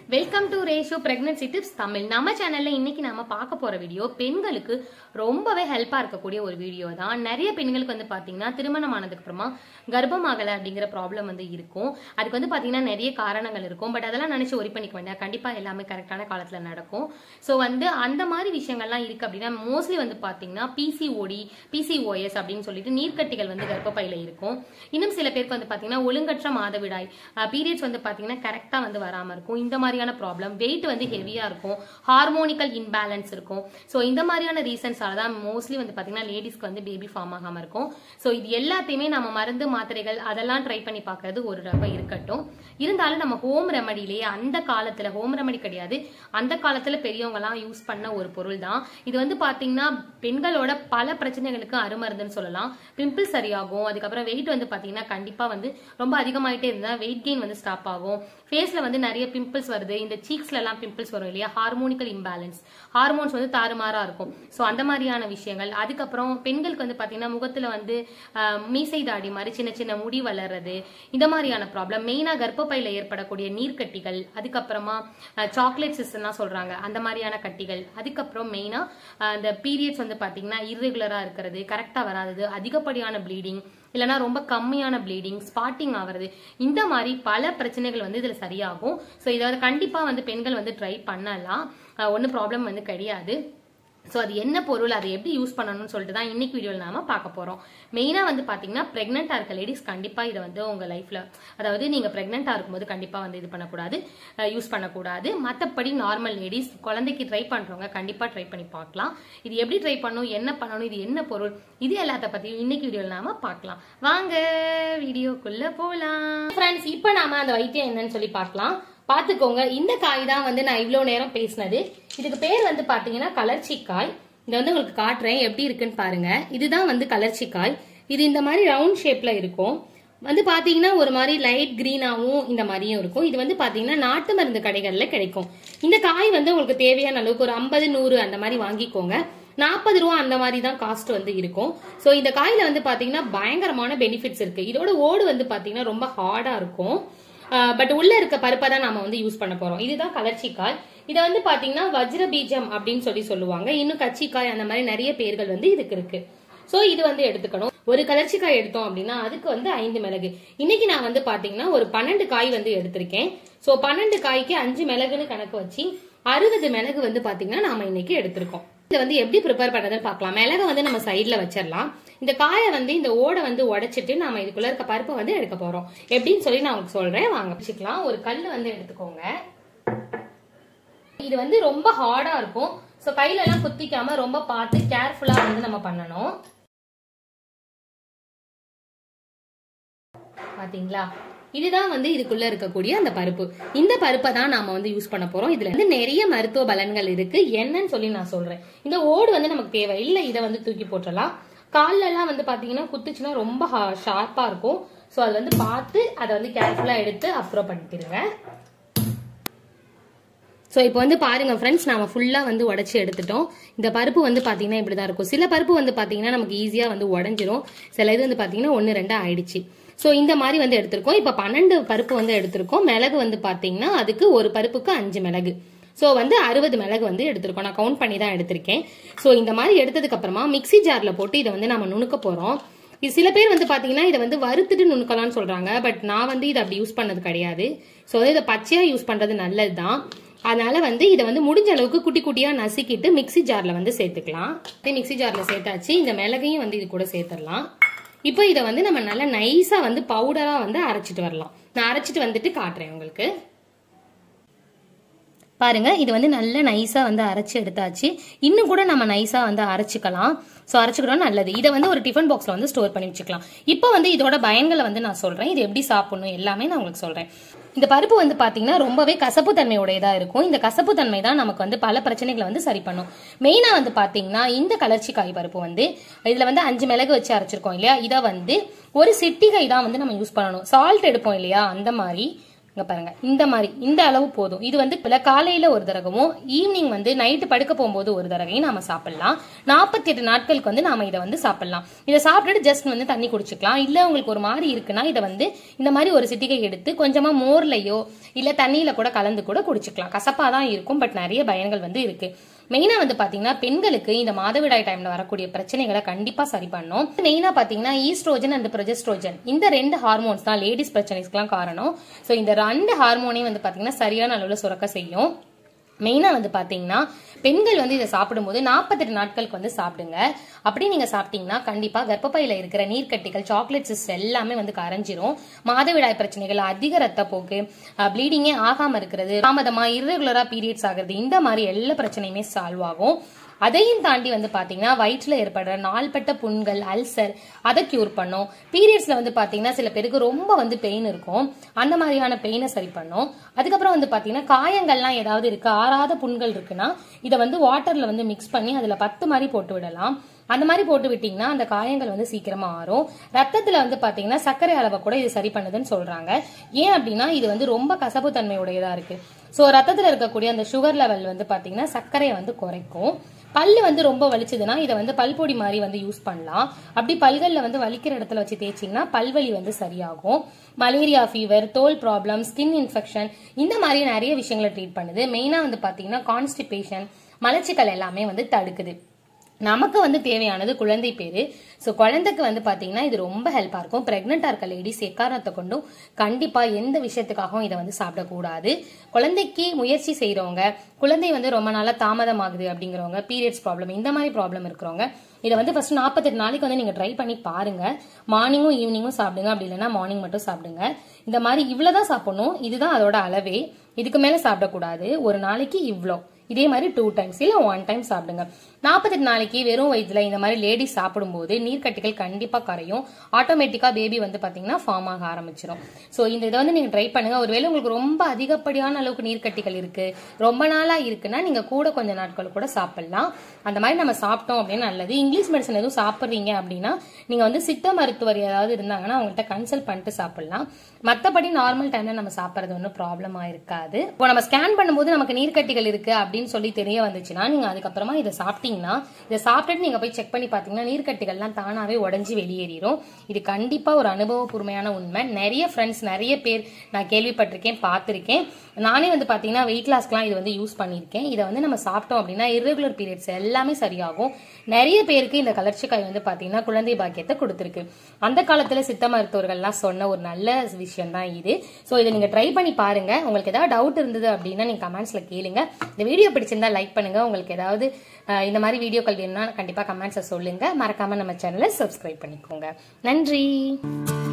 welcome to ratio pregnancy tips Tamil நம்ம சேனல்ல இன்னைக்கு நாம பார்க்க போற வீடியோ பெண்களுக்கு ரொம்பவே ஹெல்ப்பா இருக்கக்கூடிய ஒரு வீடியோ தான் நிறைய பெண்களுக்கு வந்து பாத்தீங்கன்னா திருமணம் ஆனதுக்கு அப்புறமா கர்ப்பமாகல அப்படிங்கிற ப்ராப்ளம் வந்து இருக்கும் அதுக்கு வந்து பாத்தீங்கன்னா நிறைய காரணங்கள் இருக்கும் பட் அதெல்லாம் நினைச்சு ஒரி பண்ணிக்க வேண்டாம் கண்டிப்பா எல்லாமே கரெக்டான காலத்துல நடக்கும் ஸோ வந்து அந்த மாதிரி விஷயங்கள்லாம் இருக்கு அப்படின்னா மோஸ்ட்லி வந்து பாத்தீங்கன்னா பிசிஓடி பிசிஓஎஸ் அப்படின்னு சொல்லிட்டு நீர்க்கட்டிகள் வந்து கர்ப்பப்பையில இருக்கும் இன்னும் சில பேருக்கு வந்து பாத்தீங்கன்னா ஒழுங்கற்ற மாதவிடாய் பீரியட்ஸ் வந்து பாத்தீங்கன்னா கரெக்டா வந்து வராம இருக்கும் இந்த மாதிரியான ப்ராப்ளம் வெயிட் வந்து ஹெவியா இருக்கும் ஹார்மோனிக்கல் இன்பேலன்ஸ் இருக்கும் ஸோ இந்த மாதிரியான ரீசன்ஸால தான் மோஸ்ட்லி வந்து பாத்தீங்கன்னா லேடிஸ்க்கு வந்து பேபி ஃபார்ம் ஆகாம இருக்கும் ஸோ இது எல்லாத்தையுமே நம்ம மருந்து மாத்திரைகள் அதெல்லாம் ட்ரை பண்ணி பார்க்கறது ஒரு ரகம் இருக்கட்டும் இருந்தாலும் நம்ம ஹோம் ரெமடிலேயே அந்த காலத்துல ஹோம் ரெமடி கிடையாது அந்த காலத்துல பெரியவங்கலாம் யூஸ் பண்ண ஒரு பொருள் தான் இது வந்து பாத்தீங்கன்னா பெண்களோட பல பிரச்சனைகளுக்கு அருமருந்துன்னு சொல்லலாம் பிம்பிள் சரியாகும் அதுக்கப்புறம் வெயிட் வந்து பாத்தீங்கன்னா கண்டிப்பா வந்து ரொம்ப அதிகமாயிட்டே இருந்தா வெயிட் கெயின் வந்து ஸ்டாப் ஆகும் ஃபேஸ்ல வந்து நிறைய பிம்பிள்ஸ் வருது இந்த சீக்ஸ்ல எல்லாம் பிம்பிள்ஸ் வரும் இல்லையா ஹார்மோனிக்கல் இம்பேலன்ஸ் ஹார்மோன்ஸ் வந்து தாறுமாறா இருக்கும் ஸோ அந்த மாதிரியான விஷயங்கள் அதுக்கப்புறம் பெண்களுக்கு வந்து பாத்தீங்கன்னா முகத்துல வந்து ஆஹ், மீசை தாடி மாதிரி சின்ன சின்ன முடி வளர்றது இந்த மாதிரியான ப்ராப்ளம் மெயினா கர்ப்பப்பையில ஏற்படக்கூடிய நீர்க்கட்டிகள் அதுக்கப்புறமா சாக்லேட் சிஸ்லாம் சொல்றாங்க அந்த மாதிரியான கட்டிகள் அதுக்கப்புறம் மெயினா அந்த பீரியட்ஸ் வந்து பாத்தீங்கன்னா இர்ரெகுலரா இருக்கிறது கரெக்டா வராதது அதிகப்படியான ப்ளீடிங் இல்லைன்னா ரொம்ப கம்மியான ப்ளீடிங் ஸ்பாட்டிங் ஆகிறது இந்த மாதிரி பல பிரச்சனைகள் வந்து இதுல சரியாகும் ஸோ இதை வந்து கண்டிப்பா வந்து பெண்கள் வந்து ட்ரை பண்ணலாம் ஒன்றும் ப்ராப்ளம் வந்து கிடையாது ஸோ அது என்ன பொருள் அதை எப்படி யூஸ் பண்ணணும்னு சொல்லிட்டு தான் இன்னைக்கு வீடியோவில் நாம பார்க்க போறோம் மெயினாக வந்து பார்த்தீங்கன்னா ப்ரெக்னெண்ட்டாக இருக்க லேடிஸ் கண்டிப்பாக இதை வந்து உங்கள் லைஃப்ல அதாவது நீங்கள் ப்ரெக்னெண்ட்டாக இருக்கும்போது கண்டிப்பாக வந்து இது பண்ணக்கூடாது யூஸ் பண்ணக்கூடாது மற்றபடி நார்மல் லேடிஸ் குழந்தைக்கு ட்ரை பண்ணுறவங்க கண்டிப்பாக ட்ரை பண்ணி பார்க்கலாம் இது எப்படி ட்ரை பண்ணணும் என்ன பண்ணணும் இது என்ன பொருள் இது எல்லாத்த பற்றியும் இன்னைக்கு வீடியோவில் நாம பார்க்கலாம் வாங்க வீடியோக்குள்ள போகலாம் ஃப்ரெண்ட்ஸ் இப்போ நாம அந்த வைத்தியம் என்னன்னு சொல்லி பார்க்கலாம் பார்த்துக்கோங்க இந்த காய் தான் வந்து நான் இவ்வளோ நேரம் பேசினது இதுக்கு பேர் வந்து பார்த்தீங்கன்னா கலர்ச்சிக்காய் இதை வந்து உங்களுக்கு காட்டுறேன் எப்படி இருக்குன்னு பாருங்க இதுதான் வந்து கலர்ச்சிக்காய் இது இந்த மாதிரி ரவுண்ட் ஷேப்ல இருக்கும் வந்து பாத்தீங்கன்னா ஒரு மாதிரி லைட் கிரீனாவும் இந்த மாதிரியும் இருக்கும் இது வந்து பாத்தீங்கன்னா நாட்டு மருந்து கடைகள்ல கிடைக்கும் இந்த காய் வந்து உங்களுக்கு தேவையான அளவுக்கு ஒரு ஐம்பது நூறு அந்த மாதிரி வாங்கிக்கோங்க நாற்பது ரூபா அந்த மாதிரி தான் காஸ்ட் வந்து இருக்கும் ஸோ இந்த காயில வந்து பாத்தீங்கன்னா பயங்கரமான பெனிஃபிட்ஸ் இருக்கு இதோட ஓடு வந்து பாத்தீங்கன்னா ரொம்ப ஹார்டா இருக்கும் பட் உள்ள இருக்க பருப்பை தான் நாம வந்து யூஸ் பண்ண போறோம் இதுதான் கலர்ச்சிக்காய் இதை வந்து பாத்தீங்கன்னா வஜ்ர பீஜம் அப்படின்னு சொல்லி சொல்லுவாங்க இன்னும் கச்சிக்காய் அந்த மாதிரி நிறைய பேர்கள் வந்து இதுக்கு இருக்கு சோ இது வந்து எடுத்துக்கணும் ஒரு கலர்ச்சிக்காய் எடுத்தோம் அப்படின்னா அதுக்கு வந்து ஐந்து மிளகு இன்னைக்கு நான் வந்து பாத்தீங்கன்னா ஒரு பன்னெண்டு காய் வந்து எடுத்திருக்கேன் சோ பன்னெண்டு காய்க்கு அஞ்சு மிளகுன்னு கணக்கு வச்சு அறுபது மிளகு வந்து பாத்தீங்கன்னா நாம இன்னைக்கு எடுத்திருக்கோம் இதை வந்து எப்படி ப்ரிப்பேர் பண்றதுன்னு பார்க்கலாம் மிளகை வந்து நம்ம சைட்ல வச்சிடலாம் இந்த காயை வந்து இந்த ஓடை வந்து உடைச்சிட்டு நாம இதுக்குள்ள இருக்க பருப்பை வந்து எடுக்க போறோம் எப்படின்னு சொல்லி நான் உங்களுக்கு சொல்றேன் வாங்க வச்சுக்கலாம் ஒரு கல் வந்து எடுத்துக்கோங்க இது வந்து ரொம்ப ஹார்டா இருக்கும் ஸோ கையில எல்லாம் குத்திக்காம ரொம்ப பார்த்து கேர்ஃபுல்லா வந்து நம்ம பண்ணணும் பாத்தீங்களா இதுதான் வந்து இதுக்குள்ள இருக்கக்கூடிய அந்த பருப்பு இந்த பருப்பை தான் நாம வந்து யூஸ் பண்ண போறோம் இதுல வந்து நிறைய மருத்துவ பலன்கள் இருக்கு என்னன்னு சொல்லி நான் சொல்றேன் இந்த ஓடு வந்து நமக்கு தேவை இல்ல இதை வந்து தூக்கி போட்டுடலாம் கால்ல எல்லாம் வந்து பாத்தீங்கன்னா குத்துச்சுன்னா ரொம்ப ஷார்ப்பா இருக்கும் ஸோ அது வந்து பார்த்து அதை வந்து கேர்ஃபுல்லா எடுத்து அப்புறம் பண்ணிக்கிறங்க ஸோ இப்போ வந்து பாருங்க ஃப்ரெண்ட்ஸ் நாம ஃபுல்லாக வந்து உடச்சி எடுத்துட்டோம் இந்த பருப்பு வந்து பார்த்தீங்கன்னா இப்படி தான் இருக்கும் சில பருப்பு வந்து பார்த்தீங்கன்னா நமக்கு ஈஸியாக வந்து உடஞ்சிரும் சில இது வந்து பார்த்தீங்கன்னா ஒன்று ரெண்டு ஆயிடுச்சு ஸோ இந்த மாதிரி வந்து எடுத்திருக்கோம் இப்போ பன்னெண்டு பருப்பு வந்து எடுத்திருக்கோம் மிளகு வந்து பார்த்தீங்கன்னா அதுக்கு ஒரு பருப்புக்கு அஞ்சு மிளகு ஸோ வந்து அறுபது மிளகு வந்து எடுத்திருக்கோம் நான் கவுண்ட் பண்ணி தான் எடுத்திருக்கேன் ஸோ இந்த மாதிரி எடுத்ததுக்கு அப்புறமா மிக்ஸி ஜாரில் போட்டு இதை வந்து நம்ம நுணுக்க போகிறோம் இது சில பேர் வந்து பாத்தீங்கன்னா இதை வந்து வறுத்துட்டு நுணுக்கலாம்னு சொல்றாங்க பட் நான் வந்து இதை அப்படி யூஸ் பண்ணது கிடையாது ஸோ இதை பச்சையா யூஸ் பண்றது நல்லது தான் அதனால வந்து இதை வந்து முடிஞ்ச அளவுக்கு குட்டி குட்டியா நசுக்கிட்டு மிக்ஸி ஜார்ல வந்து சேர்த்துக்கலாம் மிக்ஸி ஜார்ல சேர்த்தாச்சு இந்த மிளகையும் வந்து இது கூட சேர்த்துடலாம் இப்போ இதை வந்து நம்ம நல்லா நைஸா வந்து பவுடரா வந்து அரைச்சிட்டு வரலாம் நான் அரைச்சிட்டு வந்துட்டு காட்டுறேன் உங்களுக்கு பாருங்க இது வந்து நல்ல நைஸா வந்து அரைச்சு எடுத்தாச்சு இன்னும் கூட நம்ம நைஸா வந்து அரைச்சிக்கலாம் ஸோ அரைச்சிக்கிறோம் நல்லது இதை வந்து ஒரு டிஃபன் பாக்ஸ்ல வந்து ஸ்டோர் பண்ணி வச்சுக்கலாம் இப்போ வந்து இதோட பயன்களை வந்து நான் சொல்றேன் இது எப்படி சாப்பிடணும் எல்லாமே நான் உங்களுக்கு சொல்றேன் இந்த பருப்பு வந்து பாத்தீங்கன்னா ரொம்பவே கசப்பு தன்மையுடையதா இருக்கும் இந்த கசப்பு தன்மை தான் நமக்கு வந்து பல பிரச்சனைகளை வந்து சரி பண்ணும் மெயினா வந்து பாத்தீங்கன்னா இந்த கலர்ச்சி காய் பருப்பு வந்து இதுல வந்து அஞ்சு மிளகு வச்சு அரைச்சிருக்கோம் இல்லையா இதை வந்து ஒரு சிட்டிகை தான் வந்து நம்ம யூஸ் பண்ணணும் சால்ட் எடுப்போம் இல்லையா அந்த மாதிரி இங்க பாருங்க இந்த மாதிரி இந்த அளவு போதும் இது வந்து இப்ப காலையில ஒரு தடவையும் ஈவினிங் வந்து நைட்டு படுக்க போகும்போது ஒரு தடவையும் நாம சாப்பிடலாம் நாற்பத்தி எட்டு நாட்களுக்கு வந்து நாம இதை வந்து சாப்பிடலாம் இதை சாப்பிட்டுட்டு ஜஸ்ட் வந்து தண்ணி குடிச்சுக்கலாம் இல்ல உங்களுக்கு ஒரு மாதிரி இருக்குன்னா இதை வந்து இந்த மாதிரி ஒரு சிட்டிகை எடுத்து கொஞ்சமா மோர்லயோ இல்ல தண்ணியில கூட கலந்து கூட குடிச்சுக்கலாம் கசப்பா தான் இருக்கும் பட் நிறைய பயன்கள் வந்து இருக்கு மெயினா வந்து பாத்தீங்கன்னா பெண்களுக்கு இந்த மாதவிடாய் டைம்ல வரக்கூடிய பிரச்சனைகளை கண்டிப்பா சரி பண்ணும் மெயினா பாத்தீங்கன்னா ஈஸ்ட்ரோஜன் அண்ட் ப்ரொஜெஸ்ட்ரோஜன் இந்த ரெண்டு ஹார்மோன்ஸ் தான் லேடிஸ் பிரச்சனைஸ்க்குலாம் காரணம் ஸோ இந்த ரெண்டு ஹார்மோனையும் வந்து பாத்தீங்கன்னா சரியான அளவுல சுரக்க செய்யும் மெயினாக வந்து பார்த்தீங்கன்னா பெண்கள் வந்து இதை சாப்பிடும்போது நாற்பத்தெட்டு நாட்களுக்கு வந்து சாப்பிடுங்க அப்படி நீங்கள் சாப்பிட்டீங்கன்னா கண்டிப்பாக கர்ப்பப்பையில் இருக்கிற நீர்க்கட்டிகள் சாக்லேட்ஸ் எல்லாமே வந்து கரைஞ்சிரும் மாதவிடாய் பிரச்சனைகள் அதிக ரத்த போக்கு ப்ளீடிங்கே ஆகாமல் இருக்கிறது தாமதமாக இர்ரெகுலராக பீரியட்ஸ் ஆகுறது இந்த மாதிரி எல்லா பிரச்சனையுமே சால்வ் ஆகும் அதையும் தாண்டி வந்து பாத்தீங்கன்னா வயிற்றுல ஏற்படுற நாள்பட்ட புண்கள் அல்சர் அதை கியூர் பண்ணும் பீரியட்ஸ்ல வந்து பாத்தீங்கன்னா சில பேருக்கு ரொம்ப வந்து பெயின் இருக்கும் அந்த மாதிரியான பெயினை சரி பண்ணும் அதுக்கப்புறம் வந்து பாத்தீங்கன்னா காயங்கள்லாம் ஏதாவது இருக்கு ஆறாத புண்கள் இருக்குன்னா இதை வந்து வாட்டர்ல வந்து மிக்ஸ் பண்ணி அதுல பத்து மாதிரி போட்டு விடலாம் அந்த மாதிரி போட்டு விட்டீங்கன்னா அந்த காயங்கள் வந்து சீக்கிரமா ஆறும் ரத்தத்துல வந்து பாத்தீங்கன்னா சர்க்கரை அளவை கூட இது சரி பண்ணுதுன்னு சொல்றாங்க ஏன் அப்படின்னா இது வந்து ரொம்ப கசப்பு தன்மையுடையதா இருக்கு ஸோ ரத்தத்துல இருக்கக்கூடிய அந்த சுகர் லெவல் வந்து பாத்தீங்கன்னா சர்க்கரையை வந்து குறைக்கும் பல்லு வந்து ரொம்ப வலிச்சதுன்னா இதை வந்து பல்பொடி மாதிரி வந்து யூஸ் பண்ணலாம் அப்படி பல்கள்ல வந்து வலிக்கிற இடத்துல வச்சு தேய்ச்சிங்கன்னா பல்வலி வந்து சரியாகும் மலேரியா ஃபீவர் தோல் ப்ராப்ளம் ஸ்கின் இன்ஃபெக்ஷன் இந்த மாதிரி நிறைய விஷயங்களை ட்ரீட் பண்ணுது மெயினா வந்து பாத்தீங்கன்னா கான்ஸ்டிபேஷன் மலச்சிக்கல் எல்லாமே வந்து தடுக்குது நமக்கு வந்து தேவையானது குழந்தை பேரு ஸோ குழந்தைக்கு வந்து பாத்தீங்கன்னா இது ரொம்ப ஹெல்ப்பா இருக்கும் பிரெக்னெண்டா இருக்க லேடிஸ் எக்காரணத்தை கொண்டும் கண்டிப்பா எந்த விஷயத்துக்காகவும் இதை வந்து சாப்பிடக்கூடாது குழந்தைக்கு முயற்சி செய்றவங்க குழந்தை வந்து ரொம்ப நாளா தாமதமாகுது அப்படிங்கிறவங்க பீரியட்ஸ் ப்ராப்ளம் இந்த மாதிரி ப்ராப்ளம் இருக்கிறவங்க இதை வந்து ஃபர்ஸ்ட் நாற்பத்தெட்டு நாளைக்கு வந்து நீங்க ட்ரை பண்ணி பாருங்க மார்னிங்கும் ஈவினிங்கும் சாப்பிடுங்க அப்படி இல்லைன்னா மார்னிங் மட்டும் சாப்பிடுங்க இந்த மாதிரி இவ்வளவுதான் சாப்பிடணும் இதுதான் அதோட அளவே இதுக்கு மேல சாப்பிடக்கூடாது ஒரு நாளைக்கு இவ்வளோ இதே மாதிரி டூ டைம்ஸ் இல்ல ஒன் டைம் சாப்பிடுங்க நாற்பத்தெட்டு நாளைக்கு வெறும் வயிற்றுல இந்த மாதிரி லேடிஸ் சாப்பிடும்போது நீர்க்கட்டிகள் கண்டிப்பா கரையும் ஆட்டோமேட்டிக்கா பேபி வந்து பாத்தீங்கன்னா ஃபார்ம் ஆக ஆரம்பிச்சிடும் ஸோ இந்த இதை வந்து நீங்க ட்ரை பண்ணுங்க ஒருவேளை உங்களுக்கு ரொம்ப அதிகப்படியான அளவுக்கு நீர்க்கட்டிகள் இருக்கு ரொம்ப நாளா இருக்குன்னா நீங்க கூட கொஞ்ச நாட்கள் கூட சாப்பிடலாம் அந்த மாதிரி நம்ம சாப்பிட்டோம் அப்படின்னு நல்லது இங்கிலீஷ் மெடிசன் எதுவும் சாப்பிட்றீங்க அப்படின்னா நீங்க வந்து சித்த மருத்துவர் ஏதாவது இருந்தாங்கன்னா அவங்கள்ட்ட கன்சல்ட் பண்ணிட்டு சாப்பிடலாம் மற்றபடி நார்மல் டைம்ல நம்ம சாப்பிட்றது ஒன்றும் ப்ராப்ளமா இருக்காது இப்போ நம்ம ஸ்கேன் பண்ணும்போது நமக்கு நீர்க்கட்டிகள் இருக்கு அப்படின்னு சொல்லி தெரிய வந்துச்சுன்னா நீங்க அதுக்கப்புறமா இதை சாப்பிட்டீங்கன்னா இதை சாப்பிட்டுட்டு நீங்க போய் செக் பண்ணி பாத்தீங்கன்னா நீர்க்கட்டிகள்லாம் தானாவே உடஞ்சி வெளியேறிடும் இது கண்டிப்பா ஒரு அனுபவபூர்வமான உண்மை நிறைய ஃப்ரெண்ட்ஸ் நிறைய பேர் நான் கேள்விப்பட்டிருக்கேன் பார்த்திருக்கேன் நானே வந்து பாத்தீங்கன்னா வெயிட் லாஸ்க்குலாம் இது வந்து யூஸ் பண்ணியிருக்கேன் இதை வந்து நம்ம சாப்பிட்டோம் அப்படின்னா இர்ரெகுலர் பீரியட்ஸ் எல்லாமே சரியாகும் நிறைய பேருக்கு இந்த கலர்ச்சிக்காய் வந்து பாத்தீங்கன்னா குழந்தை பாக்கியத்தை கொடுத்துருக்கு அந்த காலத்துல சித்த மருத்துவர்கள்லாம் சொன்ன ஒரு நல்ல விஷயம் தான் இது ஸோ இதை நீங்க ட்ரை பண்ணி பாருங்க உங்களுக்கு ஏதாவது டவுட் இருந்தது அப்படின்னா நீங்க கமெண்ட்ஸ்ல கேளுங்க இந்த வீடியோ பிடிச்சிருந்தா லைக் பண்ணுங்க உங்களுக்கு ஏதாவது அஹ், இந்த மாதிரி வீடியோக்கள் வேணும்னா கண்டிப்பா கமெண்ட்ஸை சொல்லுங்க மறக்காம நம்ம சேனலை சப்ஸ்கிரைப் பண்ணிக்கோங்க நன்றி